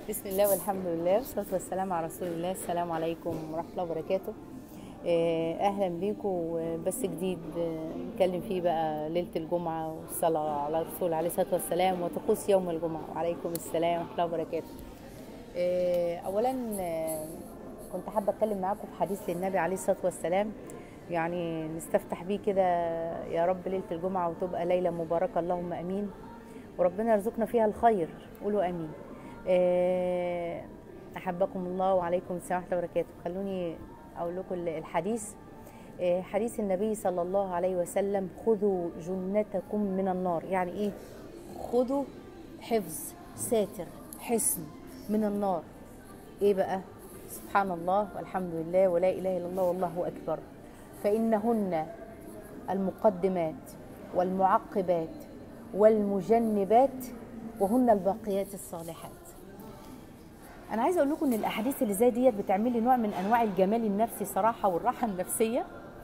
بسم الله والحمد لله والصلاة والسلام على رسول الله السلام عليكم ورحمة الله وبركاته آه، أهلا بيكم بس جديد آه، نتكلم فيه بقى ليلة الجمعة والصلاة على الرسول عليه الصلاة والسلام وطقوس يوم الجمعة وعليكم السلام ورحمة الله وبركاته آه، أولا آه، كنت حابة أتكلم معاكم في حديث للنبي عليه الصلاة والسلام يعني نستفتح بيه كده يا رب ليلة الجمعة وتبقى ليلة مباركة اللهم أمين وربنا يرزقنا فيها الخير قولوا امين آه، احبكم الله وعليكم السلام ورحمه الله وبركاته خلوني اقول لكم الحديث آه، حديث النبي صلى الله عليه وسلم خذوا جنتكم من النار يعني ايه خذوا حفظ ساتر حصن من النار ايه بقى سبحان الله والحمد لله ولا اله الا الله والله اكبر فانهن المقدمات والمعقبات والمجنبات وهن الباقيات الصالحات انا عايزه اقول لكم ان الاحاديث اللي زي ديت بتعمل لي نوع من انواع الجمال النفسي صراحه والراحه النفسيه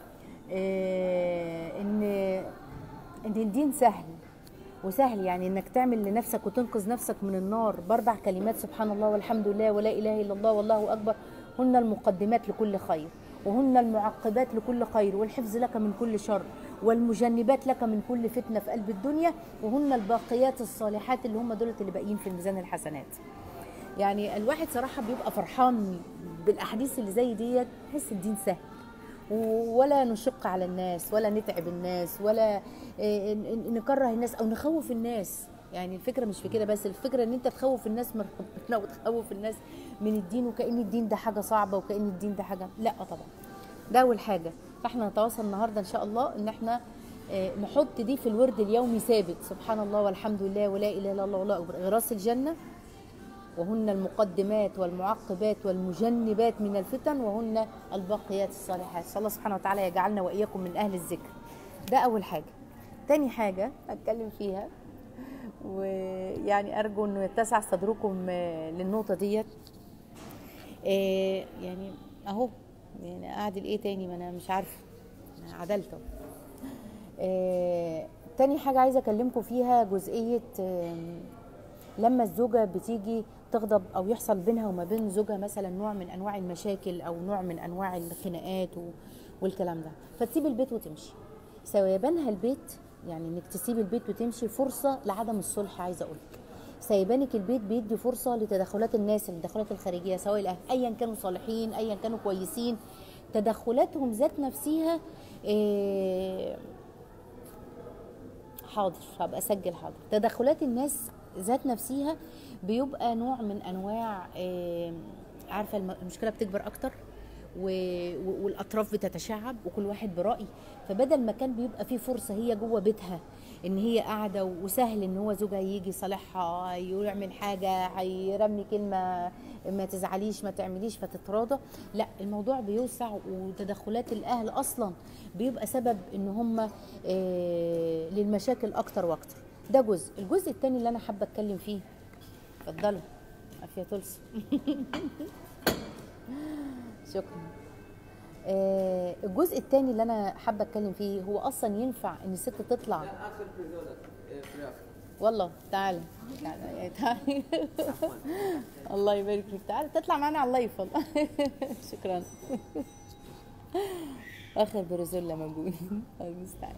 إيه ان ان الدين سهل وسهل يعني انك تعمل لنفسك وتنقذ نفسك من النار باربع كلمات سبحان الله والحمد لله ولا اله الا الله والله اكبر هن المقدمات لكل خير وهن المعقبات لكل خير والحفظ لك من كل شر والمجنبات لك من كل فتنه في قلب الدنيا وهن الباقيات الصالحات اللي هم دولت اللي باقيين في الميزان الحسنات يعني الواحد صراحه بيبقى فرحان بالاحاديث اللي زي ديت تحس الدين سهل ولا نشق على الناس ولا نتعب الناس ولا إيه، ن- ن- نكره الناس او نخوف الناس يعني الفكره مش في كده بس الفكره ان انت تخوف الناس من ربنا وتخوف الناس من الدين وكأن الدين ده حاجه صعبه وكأن الدين ده حاجه لا طبعا ده اول حاجه فاحنا نتواصل النهارده ان شاء الله ان احنا آه، نحط دي في الورد اليومي ثابت سبحان الله والحمد لله ولا اله الا الله والله اكبر غراس الجنه وهن المقدمات والمعقبات والمجنبات من الفتن وهن الباقيات الصالحات صلى الله سبحانه وتعالى يجعلنا واياكم من اهل الذكر ده اول حاجه تاني حاجه اتكلم فيها ويعني ارجو انه يتسع صدركم آه، للنقطه ديت آه، يعني اهو يعني اعدل ايه تاني ما انا مش عارفه أنا عدلته آه، تاني حاجه عايزه اكلمكم فيها جزئيه آم، لما الزوجه بتيجي تغضب او يحصل بينها وما بين زوجها مثلا نوع من انواع المشاكل او نوع من انواع الخناقات و- والكلام ده فتسيب البيت وتمشي سيبانها البيت يعني انك تسيب البيت وتمشي فرصه لعدم الصلح عايزه اقول لك سيبانك البيت بيدي فرصه لتدخلات الناس التدخلات الخارجيه سواء الاهل ايا كانوا صالحين ايا كانوا كويسين تدخلاتهم ذات نفسها إيه حاضر هبقى اسجل حاضر تدخلات الناس ذات نفسها بيبقى نوع من انواع آه، عارفه الم- المشكله بتكبر اكتر و- و- والاطراف بتتشعب وكل واحد براي فبدل ما كان بيبقى فيه فرصه هي جوه بيتها ان هي قاعده وسهل ان هو زوجها يجي يصالحها يعمل حاجه هيرمي كلمه ما تزعليش ما تعمليش فتتراضى لا الموضوع بيوسع وتدخلات الاهل اصلا بيبقى سبب ان هم آه، للمشاكل اكتر واكتر ده جزء الجزء الثاني اللي انا حابه اتكلم فيه اتفضلوا عافيه تلسم شكرا آه، الجزء الثاني اللي انا حابه اتكلم فيه هو اصلا ينفع ان الست تطلع اخر بيزودة فراخ والله تعالى تعالى تعالى الله يبارك فيك تعالى تطلع معانا على اللايف والله شكرا اخر برزولا موجود الله المستعان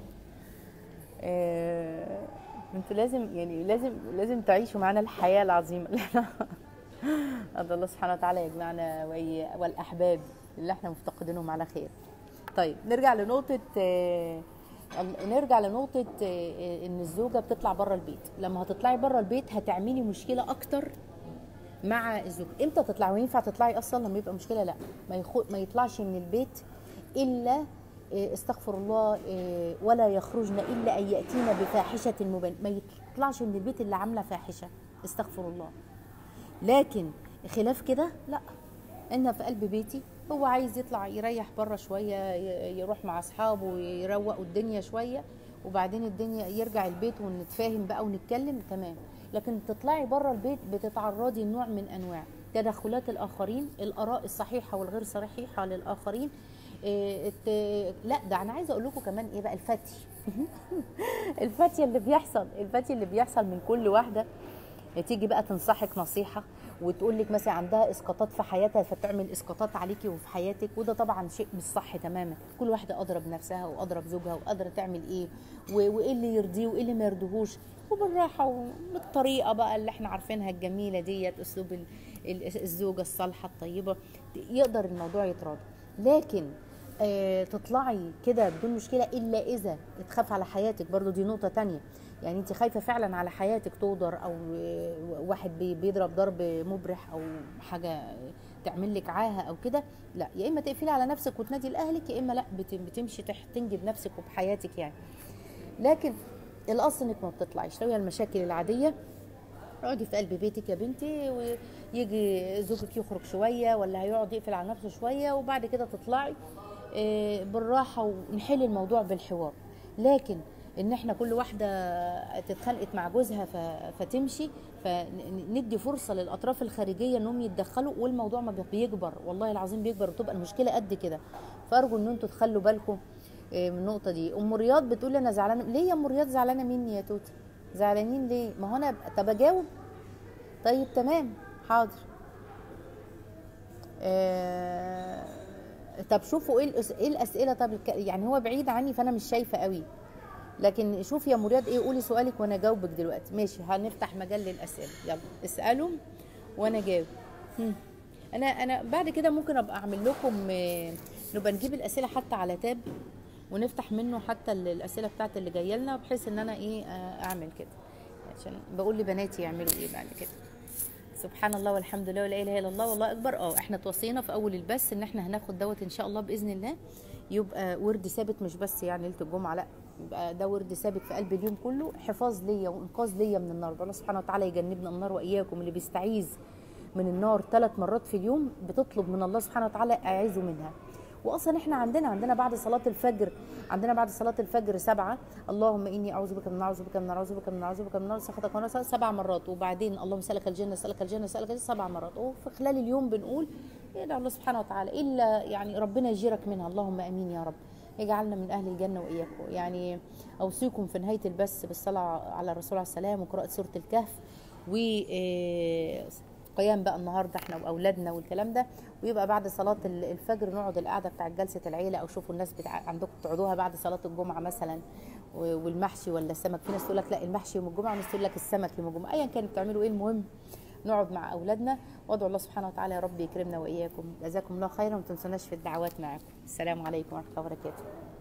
آه، انتوا لازم يعني لازم لازم تعيشوا معانا الحياه العظيمه اللي احنا أدعو الله سبحانه وتعالى يجمعنا وإي- والاحباب اللي احنا مفتقدينهم على خير طيب نرجع لنقطه آه، ال- نرجع لنقطه آه، ان الزوجه بتطلع بره البيت لما هتطلعي بره البيت هتعملي مشكله اكتر مع الزوج امتى تطلعي وينفع تطلعي اصلا لما يبقى مشكله لا ما, يخو... ما يطلعش من البيت الا إيه، استغفر الله إيه، ولا يخرجن الا ان ياتين بفاحشه مبين ما يطلعش من البيت اللي عامله فاحشه استغفر الله لكن خلاف كده لا انا في قلب بيتي هو عايز يطلع يريح بره شويه ي- يروح مع اصحابه يروقوا الدنيا شويه وبعدين الدنيا يرجع البيت ونتفاهم بقى ونتكلم تمام لكن تطلعي بره البيت بتتعرضي لنوع من انواع تدخلات الاخرين الاراء الصحيحه والغير صحيحه للاخرين إيه الت- لا ده انا عايزه اقول لكم كمان ايه بقى الفتي الفتي اللي بيحصل الفتي اللي بيحصل من كل واحده تيجي بقى تنصحك نصيحه وتقول لك مثلا عندها اسقاطات في حياتها فتعمل اسقاطات عليكي وفي حياتك وده طبعا شيء مش صح تماما كل واحده ادرى بنفسها وادرى بزوجها وقادره تعمل ايه و- وايه اللي يرضيه وايه اللي ما يرضيهوش وبالراحه وبالطريقه بقى اللي احنا عارفينها الجميله ديت اسلوب ال- ال- الزوجه الصالحه الطيبه يقدر الموضوع يتراضى لكن آه، تطلعي كده بدون مشكله الا اذا تخاف على حياتك برضو دي نقطه تانية يعني انت خايفه فعلا على حياتك تودر او آه، واحد بي- بيضرب ضرب مبرح او حاجه تعمل لك عاهه او كده لا يا اما تقفلي على نفسك وتنادي لاهلك يا اما لا بت- بتمشي تح- تنجب نفسك وبحياتك يعني لكن الاصل انك ما بتطلعيش لو هي المشاكل العاديه اقعدي في قلب بيتك يا بنتي ويجي زوجك يخرج شويه ولا هيقعد يقفل على نفسه شويه وبعد كده تطلعي آه، بالراحه ونحل الموضوع بالحوار لكن ان احنا كل واحده اتخانقت مع جوزها ف- فتمشي فندي فرصه للاطراف الخارجيه انهم يتدخلوا والموضوع ما بيكبر والله العظيم بيكبر وتبقى المشكله قد كده فارجو ان انتوا تخلوا بالكم آه، من النقطه دي ام رياض بتقول لي انا زعلانه ليه يا ام رياض زعلانه مني يا توتي زعلانين ليه ما هو انا طب اجاوب طيب تمام حاضر آه... طب شوفوا ايه الأس... ايه الاسئله طب الك... يعني هو بعيد عني فانا مش شايفه قوي لكن شوفي يا مرياد ايه قولي سؤالك وانا اجاوبك دلوقتي ماشي هنفتح مجال للاسئله يلا اسالوا وانا جاوب هم. انا انا بعد كده ممكن ابقى اعمل لكم آه، نبقى نجيب الاسئله حتى على تاب ونفتح منه حتى ال- الاسئله بتاعت اللي جايه لنا بحيث ان انا ايه آه، اعمل كده عشان بقول لبناتي يعملوا ايه بعد كده سبحان الله والحمد لله ولا اله الا الله والله اكبر اه احنا توصينا في اول البث ان احنا هناخد دوت ان شاء الله باذن الله يبقى ورد ثابت مش بس يعني ليله الجمعه لا يبقى ده ورد ثابت في قلب اليوم كله حفاظ ليا وانقاذ ليا من النار الله سبحانه وتعالى يجنبنا النار واياكم اللي بيستعيذ من النار ثلاث مرات في اليوم بتطلب من الله سبحانه وتعالى اعيذه منها واصلا احنا عندنا عندنا بعد صلاه الفجر عندنا بعد صلاه الفجر سبعه اللهم اني اعوذ بك من اعوذ بك من اعوذ بك من اعوذ بك من نار سخطك ونار سبع مرات وبعدين اللهم سلك الجنه سلك الجنه سلك الجنه سبع مرات وفي خلال اليوم بنقول ادعو الله سبحانه وتعالى الا يعني ربنا يجيرك منها اللهم امين يا رب يجعلنا من اهل الجنه واياكم يعني اوصيكم في نهايه البث بالصلاه على الرسول عليه السلام وقراءه سوره الكهف و آه، قيام بقى النهارده احنا واولادنا والكلام ده ويبقى بعد صلاه ال- الفجر نقعد القعده بتاع جلسه العيله او شوفوا الناس بتاع عندكم تقعدوها بعد صلاه الجمعه مثلا و- والمحشي ولا السمك في ناس تقول لك لا المحشي يوم الجمعه وناس تقول لك السمك يوم الجمعه ايا كان بتعملوا ايه المهم نقعد مع اولادنا وادعو الله سبحانه وتعالى يا رب يكرمنا واياكم جزاكم الله خيرا وما تنسوناش في الدعوات معاكم السلام عليكم ورحمه الله وبركاته